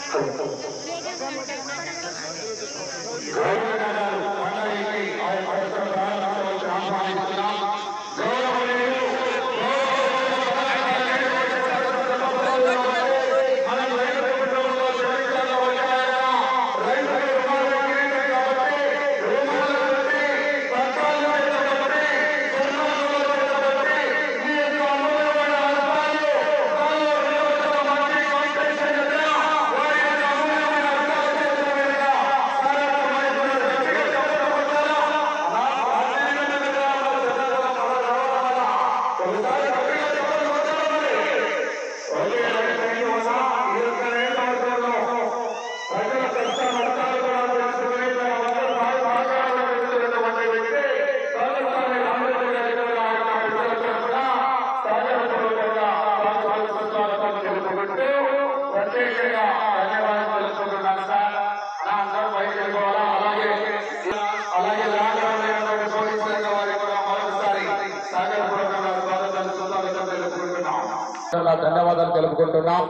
ప్రత్యేకంగా ధన్యవాదాలు తెలుసుకుంటున్నాను సార్ నా అందరూ బయట వెళ్ళిపోవాలా అలాగే అలాగే రాజధాని పోలీస్ శాఖ వారికి కూడా మరొకసారి సాగరపూర్వకంగా స్వాగతం సుస్వాగతం తెలుపుకుంటున్నాం ధన్యవాదాలు తెలుపుకుంటున్నాం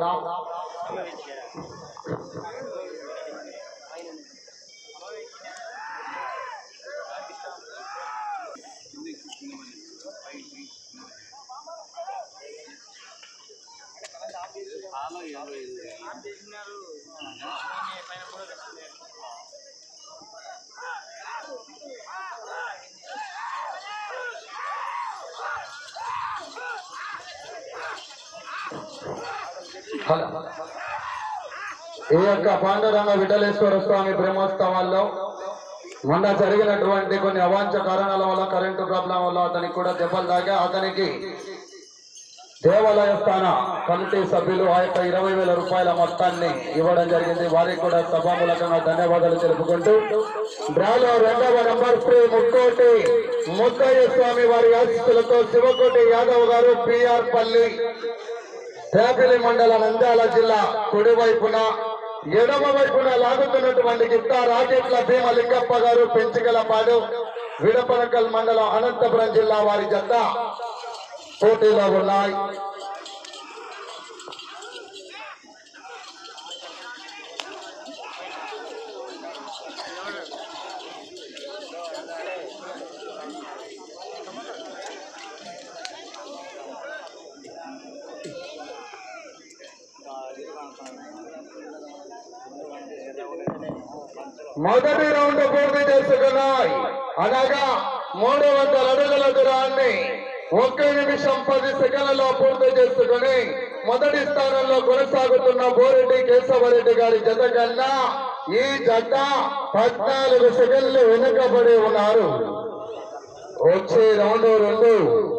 ఈ యొక్క పాండురంగ విఠలేశ్వర స్వామి బ్రహ్మోత్సవాల్లో మొన్న జరిగినటువంటి కొన్ని అవాంఛ కారణాల వల్ల కరెంటు ప్రాబ్లం వల్ల అతనికి కూడా దెబ్బలు తాగా అతనికి దేవాలయ స్థాన కమిటీ సభ్యులు ఆ యొక్క ఇరవై వేల రూపాయల మొత్తాన్ని ఇవ్వడం జరిగింది వారికి కూడా సభామూలకంగా ధన్యవాదాలు తెలుపుకుంటూ డ్రాలో రెండవ నంబర్ శ్రీ ముక్కోటి ముద్దయ్య స్వామి వారి ఆశీస్సులతో శివకోటి యాదవ్ గారు పిఆర్ పల్లి తేపల్లి మండల నంద్యాల జిల్లా కుడి వైపున ఎడమ వైపున లాగుతున్నటువంటి గిత్తా రాకెట్ల భీమలింగప్ప గారు పెంచికలపాడు విడపనకల్ మండలం అనంతపురం జిల్లా వారి జత పోటీలో ఉన్నాయి మొదటి రౌండ్ పూర్తి చేసుకున్నాయి అనగా మూడు వందల అడుగుల దూరాన్ని ఒక్క నిమిషం పది సెకండ్లలో పూర్తి చేసుకుని మొదటి స్థానంలో కొనసాగుతున్న బోరెడ్డి కేశవరెడ్డి గారి జత కన్నా ఈ జత పద్నాలుగు సెకండ్లు వెనుకబడి ఉన్నారు వచ్చే రౌండ్ రెండు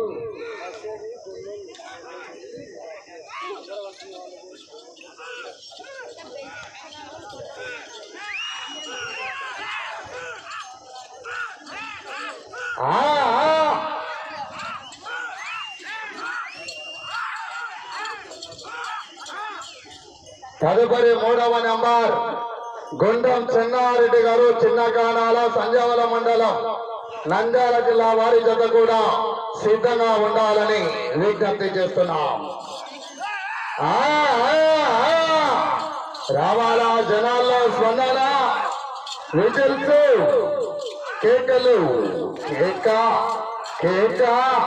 ఆ, ఆ. తదుపరి మూడవ నంబర్ గుండం చెన్నారెడ్డి గారు చిన్నకానాల సంజావల మండలం నంద్యాల జిల్లా వారి జత కూడా సిద్ధంగా ఉండాలని విజ్ఞప్తి చేస్తున్నాం ఆ, ఆ, ఆ. రావాలా జనాల్లో స్పందన విజిల్స్ కేకలు కేక కేక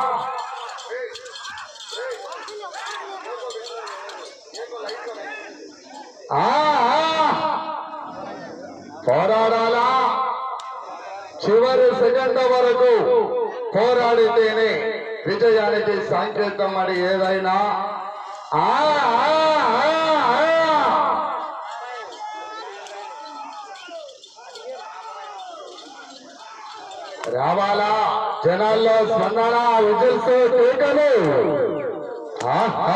ఆ, ఆ. పోరాడాలా చివరి సెకండ్ వరకు పోరాడితేనే విజయానికి సంకేతం మరి ఏదైనా ఆ, ఆ, ఆ, ఆ. రావాలా జనాల్లో స్పందన విజిల్స్ కేకలు ఆహా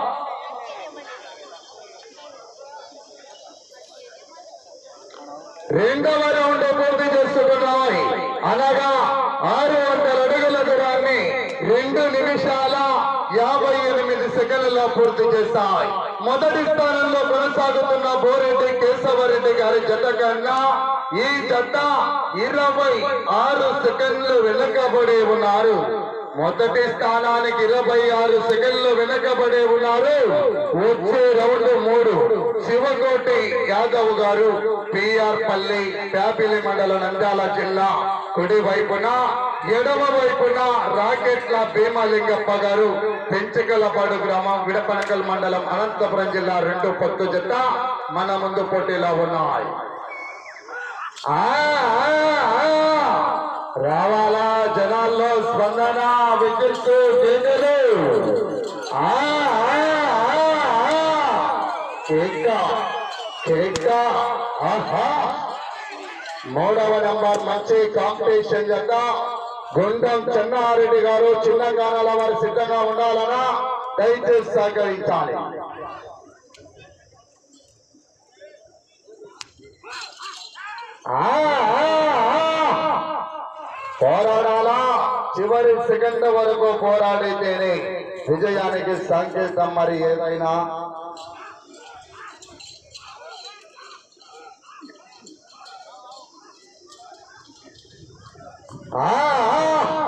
రెండవ రౌండ్ పూర్తి చేసుకున్నాయి అనగా ఆరు వందల అడుగుల దూరాన్ని రెండు నిమిషాల యాభై ఎనిమిది సెకండ్లలో పూర్తి చేస్తాయి మొదటి స్థానంలో కొనసాగుతున్న బోరెడ్డి కేశవరెడ్డి గారి జత కన్నా ఈ జత ఇరవై ఆరు సెకండ్లు వెనుకబడి ఉన్నారు మొదటి స్థానానికి ఇరవై ఆరు సెకండ్లు వెనకబడి ఉన్నారు వచ్చే రౌండ్ మూడు శివకోటి యాదవ్ గారు పిఆర్ పల్లి ప్యాపిలి మండలం నంద్యాల జిల్లా కుడి వైపున ఎడమ వైపున రాకెట్ల భీమలింగప్ప గారు పెంచకలపాడు గ్రామం విడపనకల్ మండలం అనంతపురం జిల్లా రెండు పొత్తు జత మన ముందు పోటీలో ఉన్నాయి ఆ, ఆ, ఆ. రావాలా జనాల్లో స్పందన విద్యుత్ కేకలు ఆ, ఆ, ఆ, ఆ. కేక కేక ఆహా మూడవ నంబర్ మంచి కాంపిటీషన్ జత గుండం చెన్నారెడ్డి గారు చిన్న గానాల వారు సిద్ధంగా ఉండాలనా దయచేసి సహకరించాలి ఆ, ఆ, ఆ. పోరాడాలా చివరి సెకండ్ వరకు పోరాడితేనే విజయానికి సంకేతం మరి ఏదైనా ఆ, ఆ.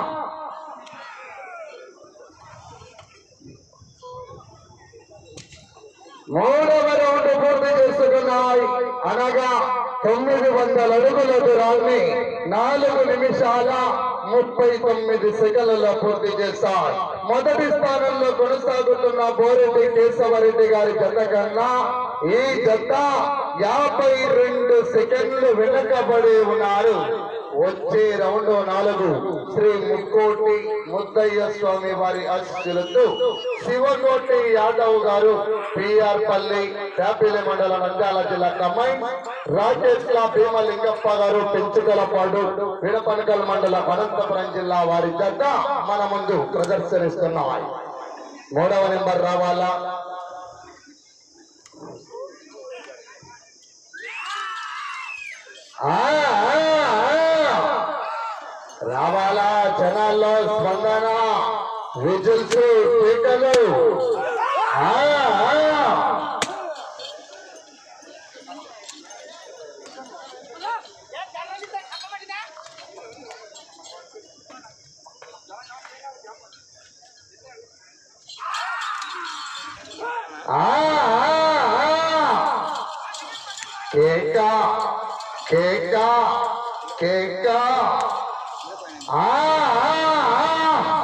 మూడవ రౌండ్ పూర్తి చేసుకున్నాయి అనగా తొమ్మిది వందల అడుగుల దూరాన్ని నాలుగు నిమిషాల ముప్పై తొమ్మిది సెకండ్లలో పూర్తి చేశాయి మొదటి స్థానంలో కొనసాగుతున్న బోరెడ్డి కేశవరెడ్డి గారి జత కన్నా ఈ జత యాభై రెండు సెకండ్లు వెనుకబడి ఉన్నారు వచ్చే రౌండ్ నాలుగు శ్రీ ముక్కోటి ముద్దయ్య స్వామి వారి ఆశీస్సులతో శివకోటి యాదవ్ గారు పిఆర్ పల్లి శాపిలి మండలం నంద్యాల జిల్లా కమ్మాయి రాకేష్ లా భీమలింగప్ప గారు పెంచుకలపాడు విడపనకల్ మండలం అనంతపురం జిల్లా వారి జత మన ముందు ప్రదర్శనిస్తున్నాయి మూడవ నెంబర్ రావాలా ఆ, ఆ, ఆ. రావాలా జనాల్లో స్పందన విజిల్స్ పీకలు ఆ, ఆ. ఆ, ఆ, ఆ. కేక కేక కేక ఆ, ఆ, ఆ.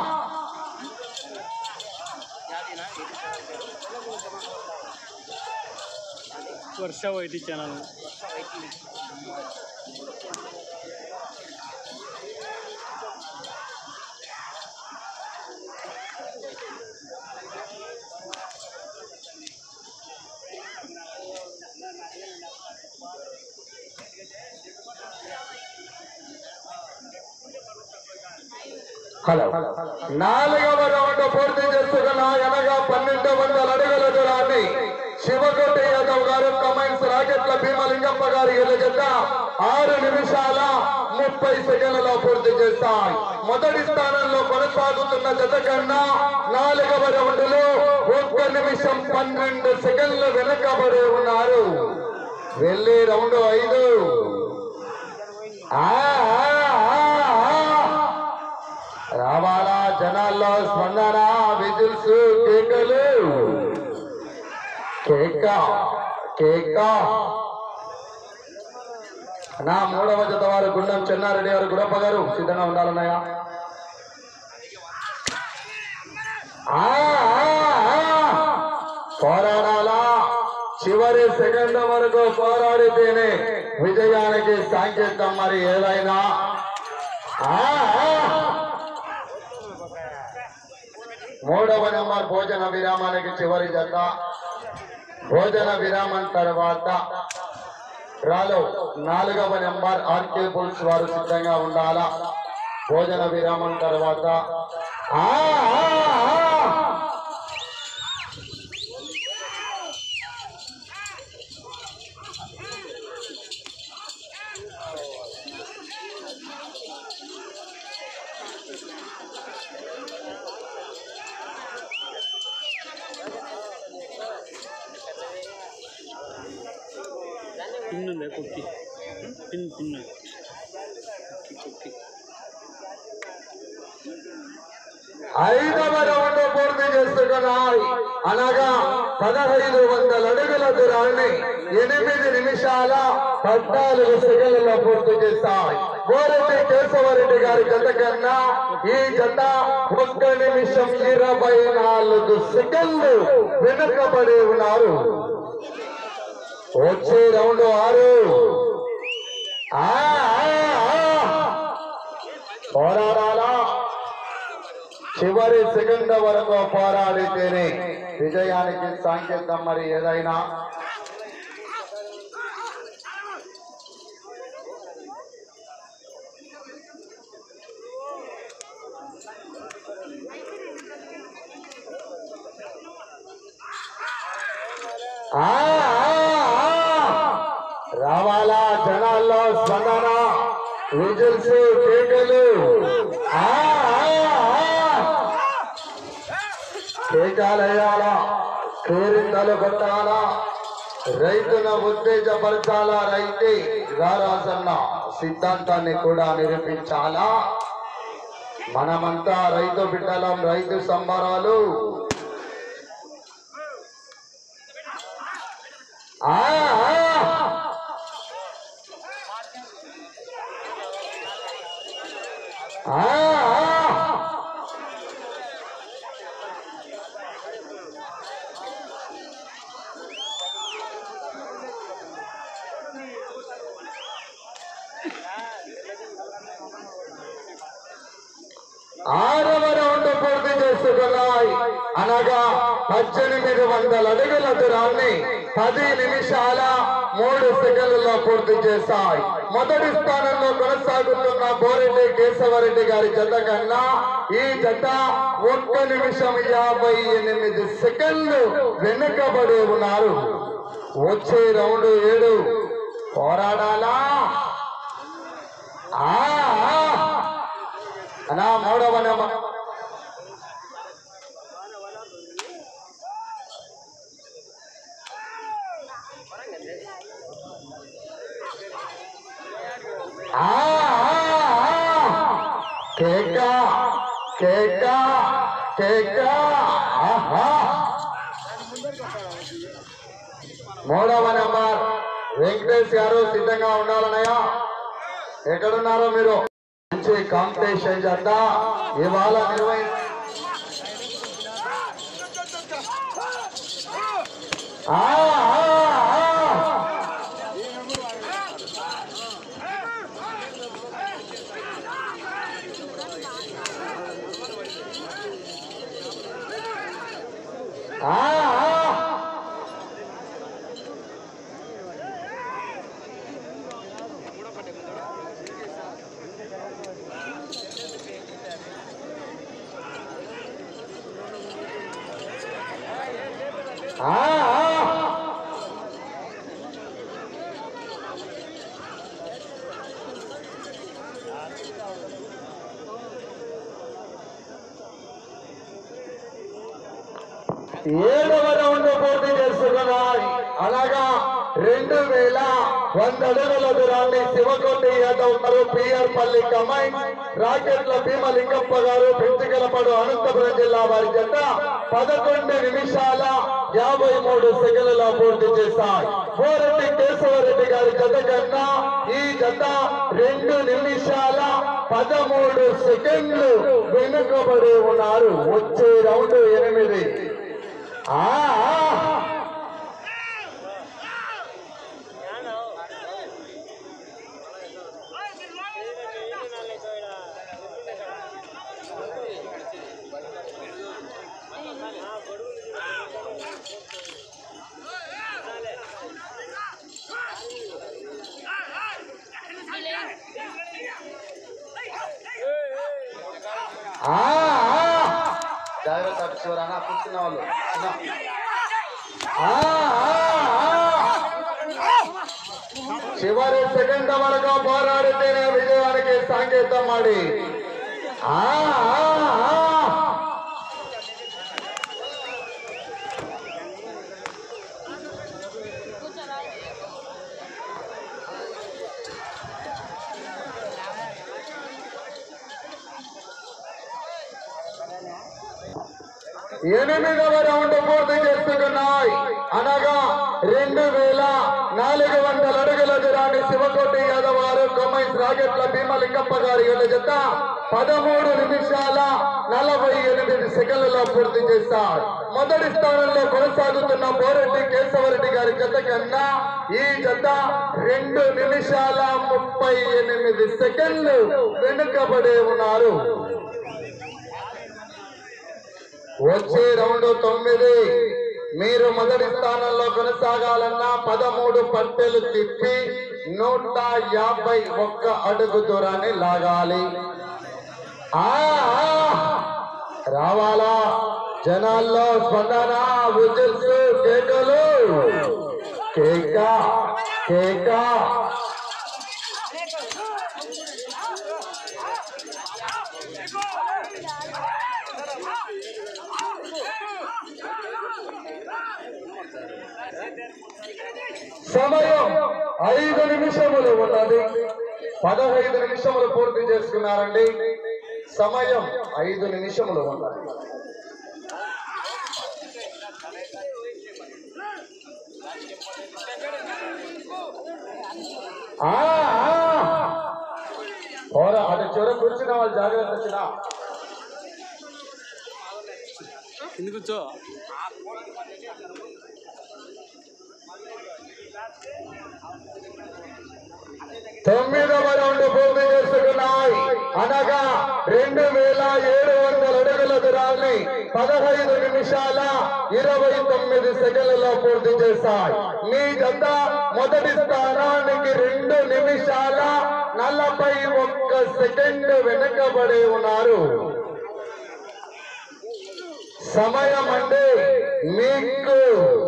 ವರ್ಷ ವೈಟಿ ಚಾನಲ್ హలో నాలుగవ రౌండ్ పూర్తి చేసుకున్న ఎనగా పన్నెండు వందల అడుగుల దూరాన్ని శివకోటి యాదవ్ గారు కమైన్స్ రాకెట్ల భీమలింగప్ప గారి ఎదుట ఆరు నిమిషాల ముప్పై సెకండ్లలో పూర్తి చేస్తాయి మొదటి స్థానంలో కొనసాగుతున్న జత కన్నా నాలుగవ రౌండ్లో ఒక్క నిమిషం పన్నెండు సెకండ్లు వెనకబడి ఉన్నారు వెళ్ళి రౌండ్ ఐదు ఆ, ఆ, ఆ, ఆ. రావాలా జనాల్లో స్పందన విజిల్స్ కేకలు కేక కేక నా మూడవ జత వారు గుండం చెన్నారెడ్డి గారు గుడప్ప గారు సిద్ధంగా ఉండాలన్నాయా ఆ, ఆ, ఆ. పోరాడాలా చివరి సెకండ్ వరకు పోరాడితేనే విజయానికి సంకేతం మరి ఏదైనా ఆ, ఆ. మూడవ నెంబర్ భోజన విరామానికి చివరి జత భోజన విరామం తర్వాత రాలో నాలుగవ నెంబర్ ఆర్కే పుల్స్ వారు సిద్ధంగా ఉండాలా భోజన విరామం తర్వాత ఆ, ఆ, ఆ. పిన్ ఉందా కుక్కి పిన్ పిన్ కుక్కి కుక్కి ఐదవ రౌండ్ పూర్తి చేసుకున్నాయి అనగా పదహైదు వందల అడుగుల దూరాన్ని ఎనిమిది నిమిషాల పద్నాలుగు సెకండ్లలో పూర్తి చేస్తాయి గోరెడ్డి కేశవరెడ్డి గారి జత కన్నా ఈ జత ఒక్క నిమిషం ఇరవై నాలుగు సెకండ్లు వెనుకబడి ఉన్నారు వచ్చే రౌండ్ ఆరు ఆ, ఆ, ఆ. పోరాడాలా చివరి సెకండ్ వరకు పోరాడితేనే విజయానికి సాంకేతం మరి ఏదైనా ఆ, ఆ, ఆ. రావాలా జనాల్లో స్పందన విజిల్స్ కేకలు ఆ, ఆ, ఆ. కేకాలయ్యాలా కేరింతలు కొట్టాలా రైతును ఉత్తేజపరచాలా రైతే రారాజన్న సిద్ధాంతాన్ని కూడా నిరూపించాలా మనమంతా రైతు బిడ్డలం రైతు సంబరాలు ఆ ఆ. ఆ ఆ. ఆరవ రౌండ్ పూర్తి చేసుకున్నాయి అనగా పద్దెనిమిది వందల అడుగుల దూరాన్ని పది నిమిషాల మూడు సెకండ్లలో పూర్తి చేశాయి మొదటి స్థానంలో కొనసాగుతున్న బోరెడ్డి కేశవరెడ్డి గారి జత కన్నా ఈ జత ఒక్క నిమిషం యాభై ఎనిమిది సెకండ్లు వెనుకబడి ఉన్నారు వచ్చే రౌండ్ ఏడు పోరాడాలా ఆ ఆ. అనా మూడవ నెంబర్ ఆ, ఆ, ఆ. కేక కేక కేక ఆహా. మూడవ నెంబర్ వెంకటేష్ గారు సిద్ధంగా ఉండాలన్నయ్య ఎక్కడున్నారో మీరు మంచి కాంపిటీషన్ చేద్దా ఇవాళ నిర్వహి ఆ, ఆ, ఆ. ఆ, ఆ. ఆ, ఆ. ఏడవ రౌండ్ పూర్తి చేసుకున్నాయి అనగా రెండు వేల వంద అడుగుల దూరాన్ని శివకొండి యాదవ్ గారు పిఆర్ పల్లి కమాండ్ రాకెట్ల భీమలింగప్ప గారు పెంచికలపడు అనంతపురం జిల్లా వారి జత పదకొండు నిమిషాల యాభై మూడు సెకండ్ల పూర్తి చేశాయి పోరెడ్డి కేశవరెడ్డి గారి జత కన్నా ఈ జత రెండు నిమిషాల పదమూడు సెకండ్లు వెనుకబడి ఉన్నారు వచ్చే రౌండ్ ఎనిమిది ఆ ఆ. ఆ, ఆ. జాగ్రత్త శివరానా కూర్చున్న వాళ్ళు చిన్న. ఆ, ఆ, ఆ. చివరి సెకండ్ వరకు పోరాడితేనే విజయానికి సంకేతం ಮಾಡಿ ఆ, ఆ, ఆ. ఎనిమిదవ రౌండ్ పూర్తి చేసుకున్నాయి అనగా రెండు వేల నాలుగు వందల అడుగుల దూరాన్ని శివకోటి యాదవ్ గారు కొమ్మైస్ రాకెట్ల భీమలింగప్ప గారి యొక్క జత పదమూడు నిమిషాల నలభై ఎనిమిది సెకండ్లలో పూర్తి చేశారు మొదటి స్థానంలో కొనసాగుతున్న బోరెడ్డి కేశవరెడ్డి గారి జత కన్నా ఈ జత రెండు నిమిషాల ముప్పై ఎనిమిది సెకండ్లు వెనుకబడి ఉన్నారు వచ్చే రౌండ్ తొమ్మిది మీరు మొదటి స్థానంలో కొనసాగాలన్నా పదమూడు పట్టెలు తిప్పి నూట యాభై ఒక్క అడుగు దూరాన్ని లాగాలి ఆ ఆ! రావాలా జనాల్లో స్పందన విజిల్స్ కేకలు కేక కేక సమయం ఐదు నిమిషములు ఉన్నది పదహైదు నిమిషములు పూర్తి చేసుకున్నారండి సమయం ఐదు నిమిషములు ఉన్నది ఆ, ఆ. పోరా అటు చివర కూర్చున్న వాళ్ళు జాగ్రత్త వచ్చినా కింద కూర్చో తొమ్మిదవ రౌండ్ పూర్తి చేసుకున్నాయి అనగా రెండు వేల ఏడు వందల అడుగుల దూరాన్ని పదహైదు నిమిషాల ఇరవై తొమ్మిది సెకండ్లలో పూర్తి చేశాయి మీ జత మొదటి స్థానానికి రెండు నిమిషాల నలభై ఒక్క సెకండ్ వెనుకబడి ఉన్నారు సమయం అంటే మీకు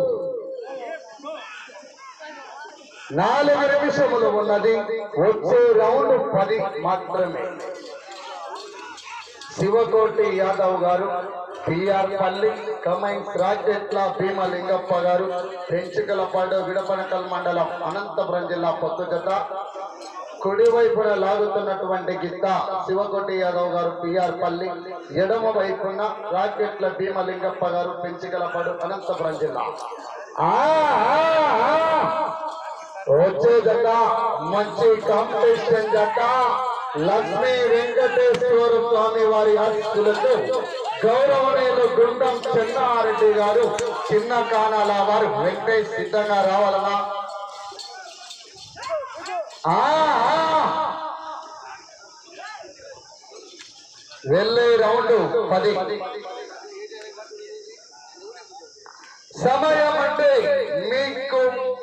నాలుగు నిమిషములు ఉన్నది వచ్చే రౌండ్ పది మాత్రమే శివకోటి యాదవ్ గారు పిఆర్ పల్లి కమైన్స్ రాజెట్ల భీమలింగప్ప గారు పెంచుకలపాడు విడపనకల్ మండలం అనంతపురం జిల్లా పొత్తు జత కుడివైపున లాగుతున్నటువంటి గిత్త శివకోటి యాదవ్ గారు పిఆర్ పల్లి ఎడమ వైపున రాకెట్ల భీమలింగప్ప గారు పెంచుకలపాడు అనంతపురం జిల్లా ఆ ఆ, ఆ. వచ్చే జత మంచి కాంపిటీషన్ జత లక్ష్మీ వెంకటేశ్వర స్వామి వారి ఆశీస్సులతో గౌరవనీయులు గుండం చెన్నారెడ్డి గారు చిన్న కానాల వారు వెంకటేష్ సిద్ధంగా రావాలనా ఆ, ఆ. వెళ్ళే రౌండ్ పది సమయం అంటే మీకు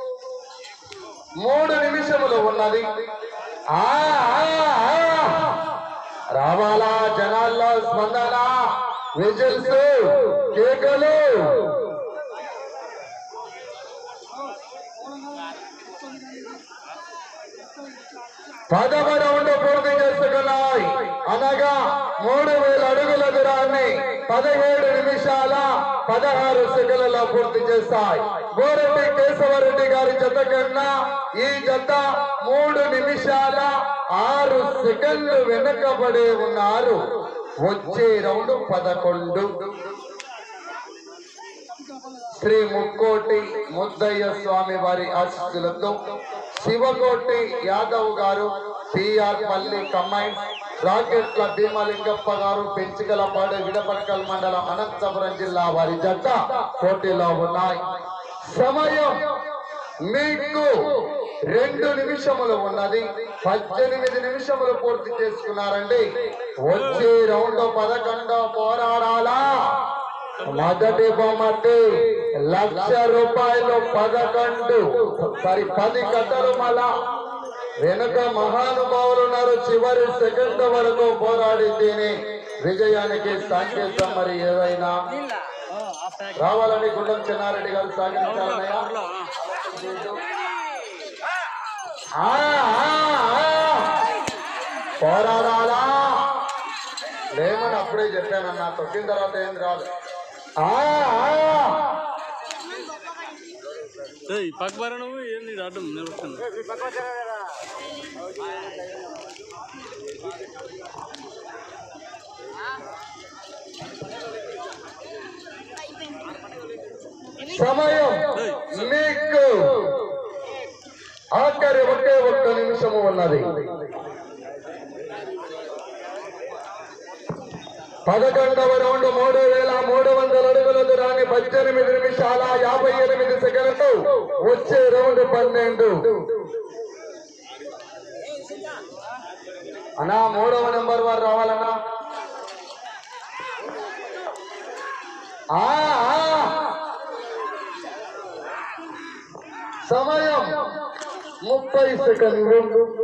మూడు నిమిషములు ఉన్నది ఆ ఆ, ఆ. రావాలా జనాల్లో స్పందన విజిల్స్ కేకలు పదవ రౌండ్ పూర్తి చేసుకున్నాయి అనగా మూడు వేల అడుగుల దూరాన్ని పదిహేడు నిమిషాల పదహారు సెకండ్లలో పూర్తి చేస్తాయి గోరెడ్డి కేశవరెడ్డి గారి జత కన్నా ఈ జత మూడు నిమిషాల ఆరు సెకండ్లు వెనుకబడి ఉన్నారు వచ్చే రౌండ్ పదకొండు శ్రీ ముక్కోటి ముద్దయ్య స్వామి వారి ఆశీస్సులతో శివకోటి యాదవ్ గారు పిఆర్ పల్లి కమ్మాయి రాకెట్ల భీమలింగప్ప గారు పెంచికలపాడు విడపడకల్ మండలం అనంతపురం జిల్లా వారి జత పోటీలో ఉన్నాయి సమయం మీకు రెండు నిమిషములు ఉన్నది పద్దెనిమిది నిమిషములు పూర్తి చేసుకున్నారండి వచ్చే రౌండ్ పదకొండో పోరాడాలా మొదటి బొమ్మకి లక్ష రూపాయలు పదకొండు సారీ పది కట్టలు మళ్ళా వెనుక మహానుభావులు ఉన్నారు చివరి సెకండ్ వరకు పోరాడి తిని విజయానికి సంకేతం మరి ఏదైనా రావాలని గుండం చెన్నారెడ్డి గారు సాగించాలన్నయ్యా ఆ, ఆ, ఆ. పోరాడాలా లేమని అప్పుడే చెప్పానన్నా తొక్కిన తర్వాత ఏం రాదు ఆ, ఆ. ఏయ్ పక్క బారా నువ్వు ఏంది అడ్డం నిలబడుతున్నా సమయం మీకు ఆఖరి ఒకే ఒక్క నిమిషము ఉన్నది పదకొండవ రౌండ్ మూడు వేల మూడు వందల అడుగుల దూరాన్ని పద్దెనిమిది నిమిషాల యాభై ఎనిమిది సెకండ్లు వచ్చే రౌండ్ పన్నెండు అన్నా మూడవ నెంబర్ వారు రావాలన్నా ఆ, ఆ. సమయం ముప్పై సెకండ్లు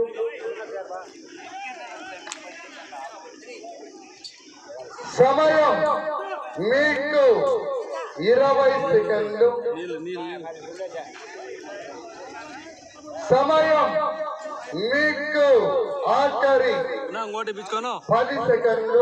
సమయం మీకు ఇరవై సెకండ్లు నీళ్ళు నీళ్ళు నీళ్ళు సమయం మీకు ఆఖరి నా ఇంకోటి పిచ్చుకోను పది సెకండ్లు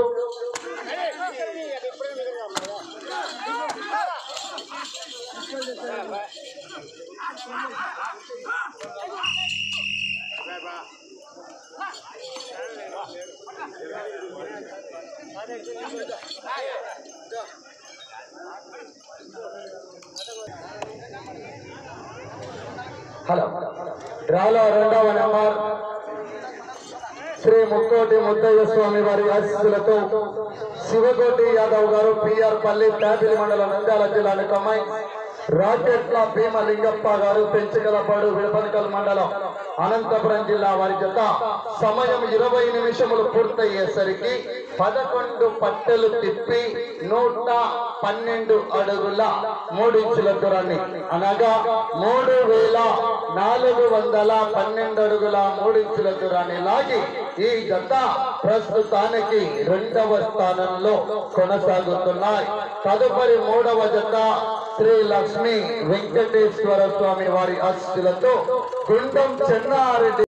హలో డ్రాలో రెండవ నెంబర్ శ్రీ ముక్కోటి ముద్దయ్య స్వామి వారి ఆశీస్సులతో శివకోటి యాదవ్ గారు పిఆర్ పల్లి ప్యాపిలి మండలం నంద్యాల జిల్లాని కమ్మాయి రాకెట్ల భీమలింగప్ప గారు పెంచగలపాడు విడపనకల్ మండలం అనంతపురం జిల్లా వారి జత సమయం ఇరవై నిమిషములు పూర్తయ్యేసరికి పదకొండు పట్టెలు తిప్పి నూట పన్నెండు అడుగుల మూడించుల దూరాన్ని అనగా మూడు వేల నాలుగు వందల పన్నెండు అడుగుల మూడించుల దూరాన్ని లాగి ఈ జత ప్రస్తుతానికి రెండవ స్థానంలో కొనసాగుతున్నాయి తదుపరి మూడవ జత శ్రీ లక్ష్మీ వెంకటేశ్వర స్వామి వారి ఆశీస్సులతో గుండం చెన్నారెడ్డి